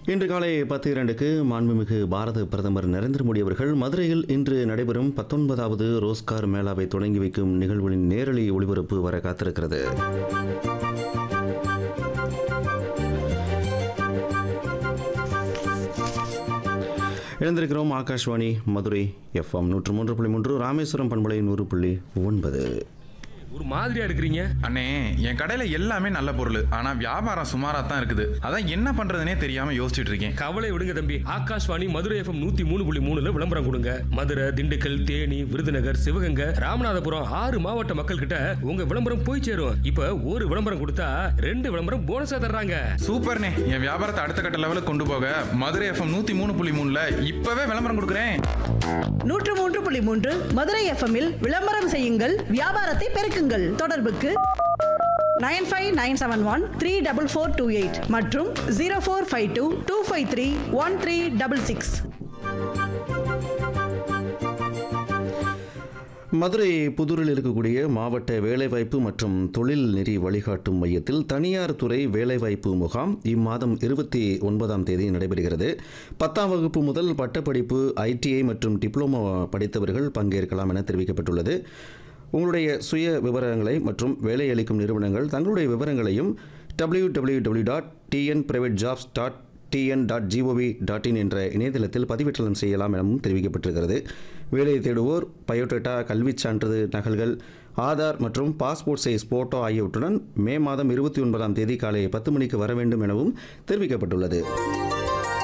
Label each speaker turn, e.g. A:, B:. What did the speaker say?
A: இன்று காலை பத்து இரண்டுக்கு மாண்புமிகு பாரத பிரதமர் நரேந்திர மோடி அவர்கள் மதுரையில் இன்று நடைபெறும் பத்தொன்பதாவது ரோஸ்கார் மேளாவை தொடங்கி வைக்கும் நிகழ்வுகளின் நேரலை ஒளிபரப்பு வர காத்திருக்கிறது இழந்திருக்கிறோம் ஆகாஷ்வாணி மதுரை எஃப்எம் நூற்று மூன்று புள்ளி மூன்று ராமேஸ்வரம் பண்பலை நூறு புள்ளி ஒன்பது
B: ஒரு மாதிரியா இருக்கிறீங்க
C: அண்ணே என் கடையில எல்லாமே நல்ல பொருள் ஆனா வியாபாரம் சுமாரா தான் இருக்குது அதான் என்ன பண்றதுனே தெரியாம யோசிச்சுட்டு இருக்கேன்
B: கவலை விடுங்க தம்பி ஆகாஷ்வாணி மதுரை எஃப்எம் நூத்தி மூணு புள்ளி மூணுல விளம்பரம் கொடுங்க மதுரை திண்டுக்கல் தேனி விருதுநகர் சிவகங்கை ராமநாதபுரம் ஆறு மாவட்ட மக்கள் கிட்ட உங்க விளம்பரம் போய் சேரும் இப்ப ஒரு விளம்பரம் கொடுத்தா ரெண்டு விளம்பரம் போனஸா தர்றாங்க
C: சூப்பர்ண்ணே என் வியாபாரத்தை அடுத்த கட்ட லெவலுக்கு கொண்டு போக மதுரை எஃப்எம் நூத்தி மூணு புள்ளி மூணுல இப்பவே விளம்பரம் கொடுக்குறேன்
D: நூற்று மூன்று புள்ளி மூன்று மதுரை எஃப்எம்மில் விளம்பரம் செய்யுங்கள் வியாபாரத்தை பெருக்குங்கள் தொடர்புக்கு nine five nine seven one three double four two eight மற்றும் zero four five two two five three one three double six
A: Madurai புதூரில் இருக்கக்கூடிய மாவட்ட வேலைவாய்ப்பு மற்றும் தொழில் நெறி வழிகாட்டும் மையத்தில் தனியார் துறை வேலைவாய்ப்பு முகாம் இம்மாதம் இருபத்தி ஒன்பதாம் தேதி நடைபெறுகிறது பத்தாம் வகுப்பு முதல் பட்டப்படிப்பு ஐடிஐ மற்றும் டிப்ளமோ படித்தவர்கள் பங்கேற்கலாம் என தெரிவிக்கப்பட்டுள்ளது உங்களுடைய சுய விவரங்களை மற்றும் வேலையளிக்கும் நிறுவனங்கள் தங்களுடைய விவரங்களையும் W W W dot T N private jobs dot T N dot G O V dot in என்ற இணையதளத்தில் பதிவேற்றம் செய்யலாம் எனவும் தெரிவிக்கப்பட்டிருக்கிறது வேலை தேடுவோர் பயோடேட்டா கல்விச் சான்றிதழ் நகல்கள் ஆதார் மற்றும் பாஸ்போர்ட் சைஸ் போட்டோ ஆகியவற்றுடன் மே மாதம் இருபத்தி ஒன்பதாம் தேதி காலை பத்து மணிக்கு வர வேண்டும் எனவும் தெரிவிக்கப்பட்டுள்ளது